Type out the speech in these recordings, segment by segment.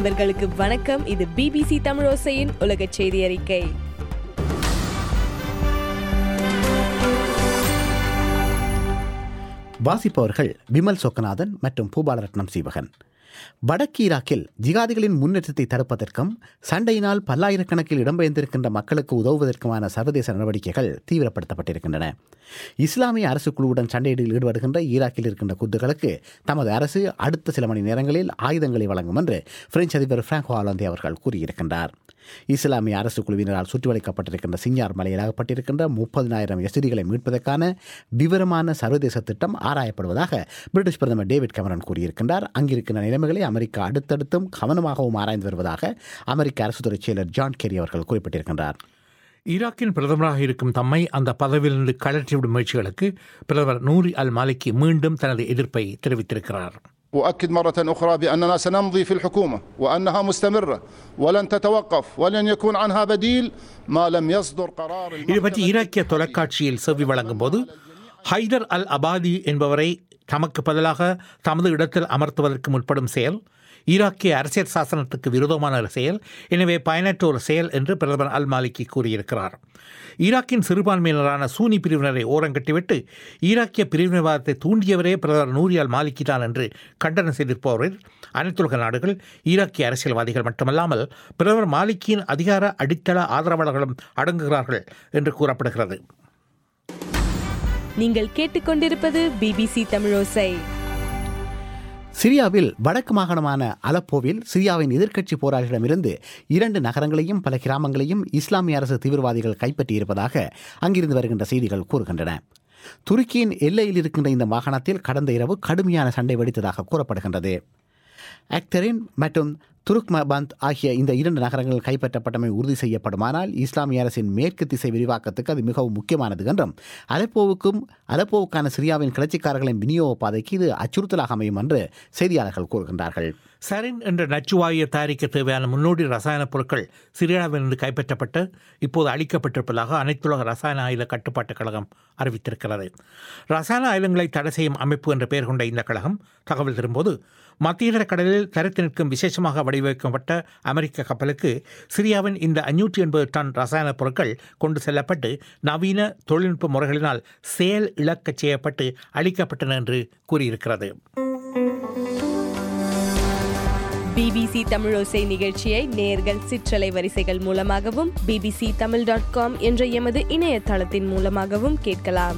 நண்பர்களுக்கு வணக்கம் இது பிபிசி தமிழோசையின் உலக செய்தி அறிக்கை வாசிப்பவர்கள் விமல் சொக்கநாதன் மற்றும் பூபாலரட்னம் சீவகன் வடக்கு ஈராக்கில் ஜிகாதிகளின் முன்னேற்றத்தை தடுப்பதற்கும் சண்டையினால் பல்லாயிரக்கணக்கில் இடம்பெயர்ந்திருக்கின்ற மக்களுக்கு உதவுவதற்குமான சர்வதேச நடவடிக்கைகள் தீவிரப்படுத்தப்பட்டிருக்கின்றன இஸ்லாமிய அரசு குழுவுடன் சண்டையில் ஈடுபடுகின்ற ஈராக்கில் இருக்கின்ற குத்துகளுக்கு தமது அரசு அடுத்த சில மணி நேரங்களில் ஆயுதங்களை வழங்கும் என்று பிரெஞ்சு அதிபர் பிராங்கோ ஆலந்தே அவர்கள் கூறியிருக்கின்றார் இஸ்லாமிய அரசு குழுவினரால் சுற்றிவளைக்கப்பட்டிருக்கின்ற சிஞ்சார் மலையில் அகப்பட்டிருக்கின்ற முப்பதினாயிரம் எஸ்டிகளை மீட்பதற்கான விவரமான சர்வதேச திட்டம் ஆராயப்படுவதாக பிரிட்டிஷ் பிரதமர் டேவிட் கமரன் கூறியிருக்கின்றார் அங்கிருக்கின்ற நிலைமைகளை அமெரிக்கா அடுத்தடுத்தும் கவனமாகவும் ஆராய்ந்து வருவதாக அமெரிக்க அரசுத்துறை செயலர் ஜான் கெரி அவர்கள் குறிப்பிட்டிருக்கின்றார் ஈராக்கின் பிரதமராக இருக்கும் தம்மை அந்த பதவியிலிருந்து கழற்றிவிடும் முயற்சிகளுக்கு பிரதமர் நூரி அல் மாலிக்கி மீண்டும் தனது எதிர்ப்பை தெரிவித்திருக்கிறார் أؤكد مرة أخرى بأننا سنمضي في الحكومة وأنها مستمرة ولن تتوقف ولن يكون عنها بديل ما لم يصدر قرار இது பற்றி ஈராக்கிய தொலைக்காட்சியில் செவி வழங்கும் போது ஹைதர் அல் அபாதி என்பவரை தமக்கு பதிலாக தமது இடத்தில் அமர்த்துவதற்கு முற்படும் செயல் ஈராக்கிய அரசியல் சாசனத்துக்கு விரோதமான ஒரு செயல் எனவே பயனற்ற ஒரு செயல் என்று பிரதமர் அல் மாலிகி கூறியிருக்கிறார் ஈராக்கின் சிறுபான்மையினரான சூனி பிரிவினரை ஓரங்கட்டிவிட்டு ஈராக்கிய பிரிவினைவாதத்தை தூண்டியவரே பிரதமர் நூரி அல் மாலிகி தான் என்று கண்டனம் செய்திருப்பவரில் அனைத்துலக நாடுகள் ஈராக்கிய அரசியல்வாதிகள் மட்டுமல்லாமல் பிரதமர் மாலிக்கியின் அதிகார அடித்தள ஆதரவாளர்களும் அடங்குகிறார்கள் என்று கூறப்படுகிறது நீங்கள் கேட்டுக்கொண்டிருப்பது பிபிசி தமிழோசை சிரியாவில் வடக்கு மாகாணமான அலப்போவில் சிரியாவின் எதிர்க்கட்சி போராளிகளிடமிருந்து இரண்டு நகரங்களையும் பல கிராமங்களையும் இஸ்லாமிய அரசு தீவிரவாதிகள் கைப்பற்றியிருப்பதாக அங்கிருந்து வருகின்ற செய்திகள் கூறுகின்றன துருக்கியின் எல்லையில் இருக்கின்ற இந்த மாகாணத்தில் கடந்த இரவு கடுமையான சண்டை வெடித்ததாக கூறப்படுகின்றது ஆக்தரின் மற்றும் துருக்மபந்த் ஆகிய இந்த இரண்டு நகரங்கள் கைப்பற்றப்பட்டமை உறுதி செய்யப்படுமானால் இஸ்லாமிய அரசின் மேற்கு திசை விரிவாக்கத்துக்கு அது மிகவும் முக்கியமானது என்றும் அலப்போவுக்கும் அலப்போவுக்கான சிரியாவின் கிளர்ச்சிக்காரர்களின் விநியோக பாதைக்கு இது அச்சுறுத்தலாக அமையும் என்று செய்தியாளர்கள் கூறுகின்றார்கள் சரின் என்ற நச்சுவாயை தயாரிக்க தேவையான முன்னோடி ரசாயனப் பொருட்கள் சிரியாவிலிருந்து கைப்பற்றப்பட்டு இப்போது அளிக்கப்பட்டிருப்பதாக அனைத்துலக ரசாயன ஆயுத கட்டுப்பாட்டுக் கழகம் அறிவித்திருக்கிறது ரசாயன ஆயுதங்களை தடை செய்யும் அமைப்பு என்ற பெயர் கொண்ட இந்த கழகம் தகவல் தரும்போது மத்திய கடலில் தரித்து நிற்கும் விசேஷமாக வடிவமைக்கப்பட்ட அமெரிக்க கப்பலுக்கு சிரியாவின் இந்த அஞ்சூற்றி எண்பது டன் ரசாயனப் பொருட்கள் கொண்டு செல்லப்பட்டு நவீன தொழில்நுட்ப முறைகளினால் செயல் இழக்கச் செய்யப்பட்டு அளிக்கப்பட்டன என்று கூறியிருக்கிறது பிபிசி தமிழோசை நிகழ்ச்சியை நேர்கள் சிற்றலை வரிசைகள் மூலமாகவும் பிபிசி தமிழ் டாட் காம் என்ற எமது இணையதளத்தின் மூலமாகவும் கேட்கலாம்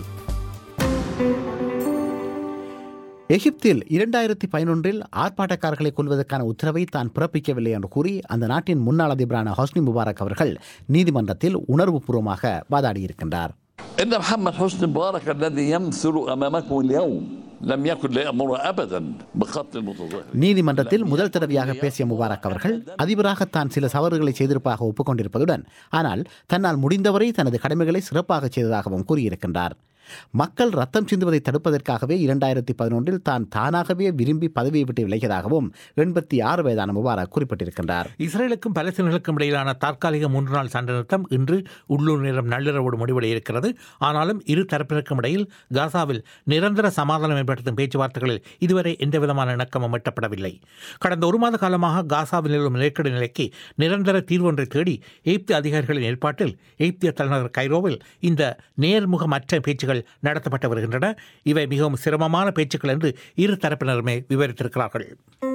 எகிப்தில் இரண்டாயிரத்தி பதினொன்றில் ஆர்ப்பாட்டக்காரர்களை கொள்வதற்கான உத்தரவை தான் பிறப்பிக்கவில்லை என்று கூறி அந்த நாட்டின் முன்னாள் அதிபரான ஹொஸ்னி முபாரக் அவர்கள் நீதிமன்றத்தில் உணர்வுபூர்வமாக வாதாடியிருக்கின்றார் إن محمد حسني مبارك الذي يمثل أمامكم اليوم لم يكن ليأمر أبدا بقتل المتظاهرين நீதிமன்றத்தில் முதல் தடவையாக பேசிய முபாரக் அவர்கள் அதிபராக தான் சில தவறுகளை செய்திருப்பதாக ஒப்புக்கொண்டிருப்பதுடன் ஆனால் தன்னால் முடிந்தவரை தனது கடமைகளை சிறப்பாக செய்ததாகவும் கூறியிருக்கின்றார் மக்கள் ரத்தம் சிந்துவதை தடுப்பதற்காகவே இரண்டாயிரத்தி பதினொன்றில் தான் தானாகவே விரும்பி பதவியை விட்டு விலகியதாகவும் எண்பத்தி ஆறு வயதான முபாரக் குறிப்பிட்டிருக்கின்றார் இஸ்ரேலுக்கும் பலஸ்தீனர்களுக்கும் இடையிலான தற்காலிக மூன்று நாள் சண்டை நிறுத்தம் இன்று உள்ளூர் நேரம் நள்ளிரவோடு முடிவடைய இருக்கிறது ஆனாலும் இரு தரப்பினருக்கும் இடையில் காசாவில் நிரந்தர சமாதானம் ஏற்படுத்தும் பேச்சுவார்த்தைகளில் இதுவரை எந்தவிதமான இணக்கமும் எட்டப்படவில்லை கடந்த ஒரு மாத காலமாக காசாவில் நிலவும் நெருக்கடி நிலைக்கு நிரந்தர தீர்வு ஒன்றை தேடி எகிப்து அதிகாரிகளின் ஏற்பாட்டில் எகிப்திய தலைநகர் கைரோவில் இந்த நேர்முகமற்ற பேச்சுகள் நடத்தப்பட்டு வருகின்றன இவை மிகவும் சிரமமான பேச்சுக்கள் என்று இரு தரப்பினருமே விவரித்திருக்கிறார்கள்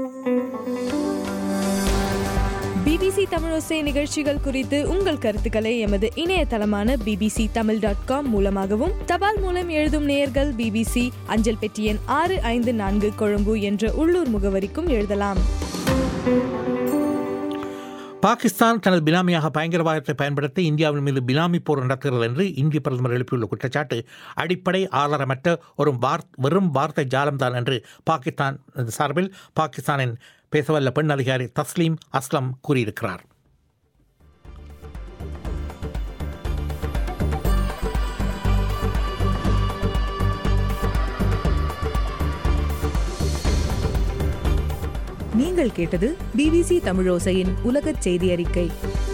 பிபிசி தமிழோசை நிகழ்ச்சிகள் குறித்து உங்கள் கருத்துக்களை எமது இணையதளமான பிபிசி தமிழ் டாட் காம் மூலமாகவும் தபால் மூலம் எழுதும் நேயர்கள் பிபிசி அஞ்சல் பெட்டி எண் ஆறு ஐந்து நான்கு கொழும்பு என்ற உள்ளூர் முகவரிக்கும் எழுதலாம் பாகிஸ்தான் தனது பினாமியாக பயங்கரவாதத்தை பயன்படுத்தி இந்தியாவின் மீது பினாமி போர் நடத்துகிறது என்று இந்திய பிரதமர் எழுப்பியுள்ள குற்றச்சாட்டு அடிப்படை ஆதாரமற்ற ஒரு வார் வெறும் வார்த்தை ஜாலம்தான் என்று பாகிஸ்தான் சார்பில் பாகிஸ்தானின் பேசவல்ல பெண் அதிகாரி தஸ்லீம் அஸ்லம் கூறியிருக்கிறார் நீங்கள் கேட்டது பிபிசி தமிழோசையின் உலகச் செய்தி அறிக்கை